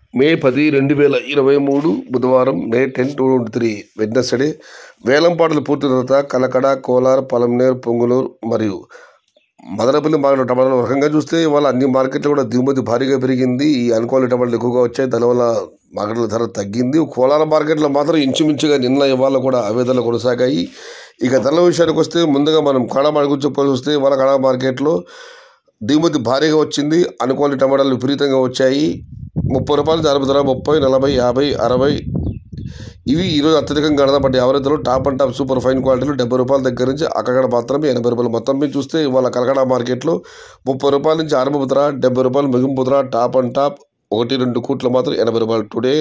మే పది రెండు వేల ఇరవై మూడు బుధవారం May ten two twenty three Wednesday వేలంపాటలు పూర్తి తర్వాత కలకడ కోలార్ పలంనేర్ పొంగులూరు మరియు మదనపల్లి మార్కెట్ టమాటాలు ఒక రకంగా చూస్తే ఇవాళ అన్ని మార్కెట్లు కూడా దిగుమతి భారీగా పెరిగింది ఈ అనుకూల టమాటాలు ఎక్కువగా వచ్చాయి దానివల్ల మార్కెట్ల ధర తగ్గింది కోలార మార్కెట్లో మాత్రం ఇంచుమించుగా నిన్న ఇవాళ కూడా ఆవేదనలు కొనసాగాయి ఇక ధరల విషయానికి వస్తే ముందుగా మనం కాడా మార్కెట్ గురించి పోల్చి వస్తే ఇవాళ కాడా మార్కెట్లో దిగుమతి భారీగా వచ్చింది అనుకూల టమాటాలు విపరీతంగా వచ్చాయి ముప్పై రూపాయలు అరవై ధర ముప్పై నలభై యాభై అరవై ఇవి ఈరోజు అత్యధికంగా గణపడ్డ యావరేజ్ ధరలు top and top super fine క్వాలిటీలు డెబ్బై రూపాయల దగ్గర నుంచి అక్కడ మాత్రమే ఎనభై రూపాయలు మొత్తం మీద చూస్తే ఇవాళ కలకడ మార్కెట్లో ముప్పై రూపాయల నుంచి ఆరంభ ధర డెబ్బై రూపాయలు ముగింపు ధర టాప్ అండ్ టాప్ ఒకటి రెండు కోట్లు మాత్రం ఎనభై రూపాయలు today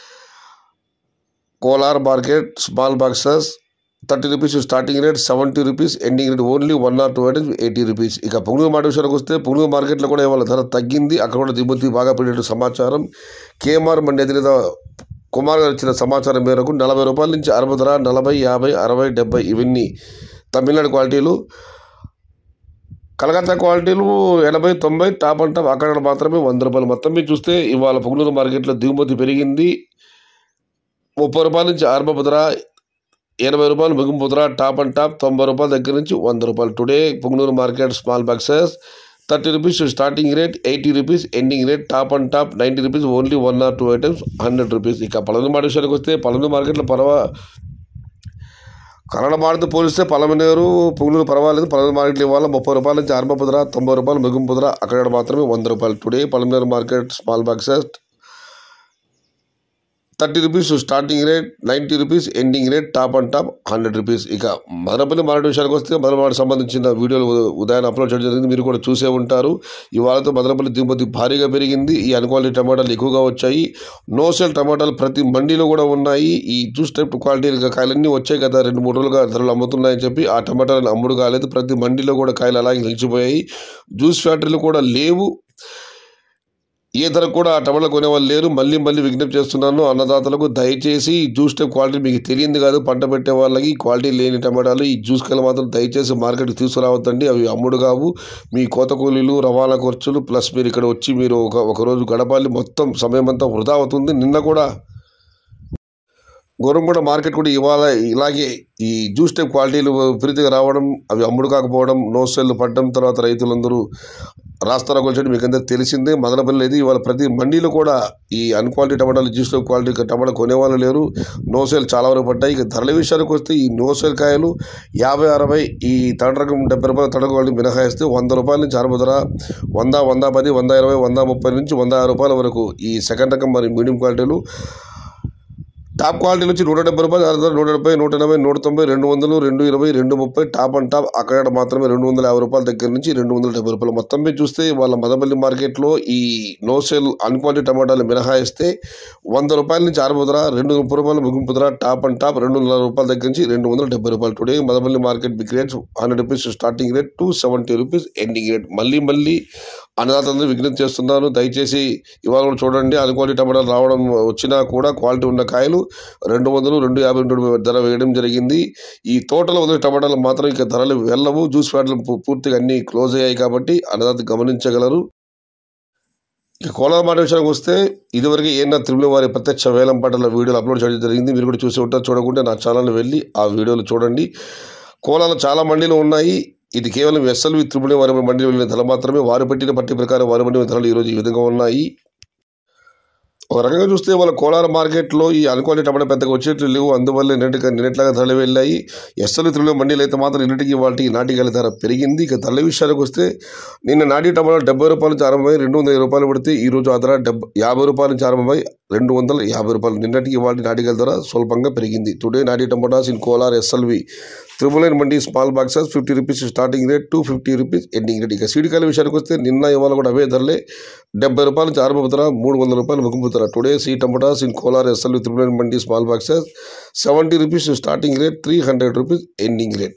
Kolar market small boxes thirty rupees starting rate seventy rupees ending rate only one or two items eighty rupees ఇక పుంగూరు మాట విషయానికి వస్తే పుంగూరు మార్కెట్లో కూడా ఇవాళ ధర తగ్గింది అక్కడ కూడా దిగుమతి బాగా పెరిగినట్టు సమాచారం కేఎంఆర్ మండి అధినేత కుమార్ గారు ఇచ్చిన సమాచారం మేరకు నలభై రూపాయల నుంచి అరవై ధర నలభై యాభై అరవై డెబ్బై ఇవన్నీ తమిళనాడు క్వాలిటీలు కలకత్తా క్వాలిటీలు ఎనభై తొంభై టాప్ అండ్ టాప్ అక్కడ మాత్రమే వంద రూపాయలు మొత్తం మీద చూస్తే ఇవాళ పుంగూరు మార్కెట్లో దిగుమతి పెరిగింది ముప్పై రూపాయల నుంచి ఆరంభ ధర ఎనభై రూపాయలు ముగింపు ధర టాప్ అండ్ టాప్ తొంభై రూపాయల దగ్గర నుంచి వంద రూపాయలు today Punganur market small boxes thirty rupees starting rate eighty rupees ending rate top and top ninety rupees only one or two items hundred rupees ఇక పలమనేరు మాట విషయానికి వస్తే పలమనేరు మార్కెట్లో పర్వా కన్నడ మార్కెట్ పోలిస్తే పలమనేరు పుంగనూరు పర్వాలేదు పలమనేరు మార్కెట్లో ఇవాళ ముప్పై రూపాయల నుంచి ఆరంభ ధర తొంభై రూపాయలు ముగింపు ధర అక్కడ మాత్రమే వంద రూపాయలు today Palamaner market small boxes thirty rupees starting rate ninety rupees ending rate top and top hundred rupees ఇక మదనపల్లి మార్కెట్ విషయానికి వస్తే మదనపల్లి సంబంధించిన వీడియోలు ఉదయాన్నే అప్లోడ్ చేయడం జరిగింది మీరు కూడా చూసే ఉంటారు ఇవాళతో మదనపల్లి దిగుమతి భారీగా పెరిగింది ఈ అన్క్వాలిటీ టమాటాలు ఎక్కువగా వచ్చాయి నో సేల్ టమాటాలు ప్రతి మండీలో కూడా ఉన్నాయి ఈ జ్యూస్ టైప్ క్వాలిటీ కాయలన్నీ వచ్చాయి కదా రెండు మూడు రోజులుగా ధరలు అమ్ముతున్నాయని చెప్పి ఆ టమాటాలను అమ్ముడు కాలేదు ప్రతి మండీలో కూడా కాయలు అలాగే నిలిచిపోయాయి జ్యూస్ ఫ్యాక్టరీలు కూడా లేవు ఏ ధర కూడా ఆ టమాటాలు కొనేవాళ్ళు లేరు మళ్ళీ మళ్ళీ విజ్ఞప్తి చేస్తున్నాను అన్నదాతలకు దయచేసి ఈ జ్యూస్ టైప్ క్వాలిటీ మీకు తెలియదు కాదు పంట పెట్టే వాళ్ళకి క్వాలిటీ లేని టమాటాలు ఈ జ్యూస్ కాయలు మాత్రం దయచేసి మార్కెట్కి తీసుకురావద్దండి అవి అమ్ముడు కావు మీ కోత కూలీలు రవాణా ఖర్చులు ప్లస్ మీరు ఇక్కడ వచ్చి మీరు ఒక ఒక రోజు గడపాలి మొత్తం సమయం అంతా వృధా అవుతుంది నిన్న కూడా గోరంగూడ మార్కెట్ కూడా ఇవాళ ఇలాగే ఈ జ్యూస్ టైప్ క్వాలిటీలు విపరీతంగా రావడం అవి అమ్ముడు కాకపోవడం నో సెల్ పడడం తర్వాత రైతులందరూ రాస్తారా కొలిచడం మీకు అందరికి తెలిసిందే మదనపల్లి లేదు ఇవాళ ప్రతి మండీలో కూడా ఈ అన్క్వాలిటీ టమాటాలు జ్యూస్ టైప్ క్వాలిటీ టమాటా కొనేవాళ్ళు లేరు నో సేల్ చాలా వరకు పడ్డాయి ఇక ధరల విషయానికి వస్తే ఈ నో సేల్ కాయలు యాభై అరవై ఈ థర్డ్ రకం డెబ్బై రూపాయల థర్డ్ క్వాలిటీ మినహాయిస్తే వంద రూపాయల నుంచి అరవై ధర వంద వంద పది వంద ఇరవై వంద ముప్పై నుంచి వంద యాభై రూపాయల వరకు ఈ సెకండ్ రకం మరి మీడియం క్వాలిటీలు టాప్ క్వాలిటీ నుంచి నూట డెబ్బై రూపాయలు అరవై నూట డెబ్బై నూట ఎనభై నూట తొంభై రెండు వందలు రెండు ఇరవై రెండు ముప్పై టాప్ అండ్ టాప్ అక్కడ మాత్రమే రెండు వందల యాభై రూపాయల దగ్గర నుంచి రెండు వందల డెబ్బై రూపాయలు మొత్తం మీద చూస్తే వాళ్ళ మదపల్లి మార్కెట్లో ఈ నో సేల్ అన్క్వాలిటీ టమాటాలు మినహాయిస్తే వంద రూపాయల నుంచి అరవై ధర రెండు ముప్పై రూపాయలు ముగింపు ధర టాప్ అండ్ టాప్ రెండు వందల రూపాయల దగ్గర నుంచి రెండు వందల డెబ్బై రూపాయలు today Madapalli market big rates hundred rupees starting rate two seventy rupees ending rate మళ్ళీ మళ్ళీ అన్నదాతలందరూ విజ్ఞప్తి చేస్తున్నాను దయచేసి ఇవాళ కూడా చూడండి అన్క్వాలిటీ టమాటాలు రావడం వచ్చినా కూడా క్వాలిటీ ఉన్న కాయలు రెండు వందలు రెండు యాభై రెండు ధర వేయడం జరిగింది ఈ తోటలో వదిలే టమాటాలు మాత్రం ఇక ధరలు వెళ్ళవు జ్యూస్ ఫ్యాట్లు పూ- పూర్తిగా అన్ని క్లోజ్ అయ్యాయి కాబట్టి అన్నదాత గమనించగలరు ఇక కోలార్ మాట విషయానికి వస్తే ఇదివరకు ఏనా త్రిపుల వారి ప్రత్యక్ష వేలం పాటల వీడియోలు అప్లోడ్ చేయడం జరిగింది మీరు కూడా చూసి ఉంటారు చూడకుంటే నా ఛానల్ వెళ్ళి ఆ వీడియోలు చూడండి కోలాలో చాలా మండీలు ఉన్నాయి ఇది కేవలం ఎస్ఎల్వి త్రిపుల వారి మండలి వెళ్ళిన ధర మాత్రమే వారు పెట్టిన పట్టి ప్రకారం వారి మండి ధరలు ఈరోజు ఈ విధంగా ఉన్నాయి ఒక రకంగా చూస్తే వాళ్ళ కోలార్ మార్కెట్లో ఈ అనుకోని టమాటా పెద్దగా వచ్చేట్లు లేవు అందువల్ల నిన్నటిగా నిన్నట్లాగా ధరలు వెళ్ళాయి ఎస్ఎల్ త్రిలో మండీలు అయితే మాత్రం నిన్నటికి వాటి నాటికాయల ధర పెరిగింది ఇక ధరల విషయానికి వస్తే నిన్న నాటి టమాటా డెబ్బై రూపాయల నుంచి ఆరంభమై రెండు వందల ఇరవై రూపాయలు పడితే ఈ రోజు ఆ ధర డెబ్బై యాభై రూపాయల నుంచి ఆరంభమై రెండు వందల యాభై రూపాయలు నిన్నటికి వాటి నాటికాయల ధర స్వల్పంగా పెరిగింది టుడే నాటి tomatoes in Kolar SLV triple nine mandi small boxes fifty rupees starting rate two fifty rupees ending rate ఇక సీడికాయల విషయానికి వస్తే నిన్న ఇవాళ కూడా అవే ధరలే డెబ్బై రూపాయల నుంచి ఆరంభ ధర మూడు వందల రూపాయలు ముగింపు ధర టుడే సీ tomatoes in Kolar SL triple nine mandi small boxes seventy rupees starting rate three hundred rupees ending rate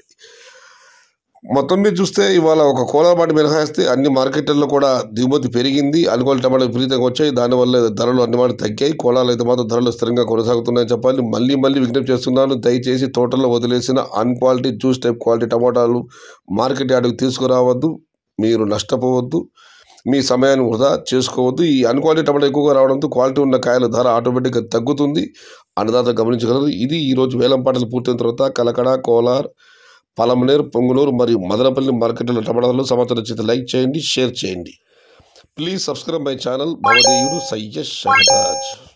మొత్తం మీద చూస్తే ఇవాళ ఒక కోలార్ మాట మినహాయిస్తే అన్ని మార్కెట్లలో కూడా దిగుమతి పెరిగింది అనుకోని టమాటా విపరీతంగా వచ్చాయి దానివల్ల ధరలు అన్ని మాట తగ్గాయి కోలాలు అయితే మాత్రం ధరలు స్థిరంగా కొనసాగుతున్నాయని చెప్పాలి మళ్ళీ మళ్ళీ విజ్ఞప్తి చేస్తున్నాను దయచేసి తోటల్లో వదిలేసిన అన్ క్వాలిటీ జ్యూస్ టైప్ క్వాలిటీ టమాటాలు మార్కెట్ యార్డుకు తీసుకురావద్దు మీరు నష్టపోవద్దు మీ సమయాన్ని వృధా చేసుకోవద్దు ఈ అన్క్వాలిటీ టమాటా ఎక్కువగా రావడంతో క్వాలిటీ ఉన్న కాయల ధర ఆటోమేటిక్గా తగ్గుతుంది అన్నదాత గమనించగలరు ఇది ఈరోజు వేలం పాటలు పూర్తయిన తర్వాత కలకడ కోలార్ పలమనేరు పొంగునూరు మరియు మదనపల్లి మార్కెట్ల టమాటాలు సమాచారం చేత లైక్ చేయండి షేర్ చేయండి ప్లీజ్ సబ్స్క్రైబ్ మై ఛానల్ భవదేయుడు సయ్యద్ షహబాజ్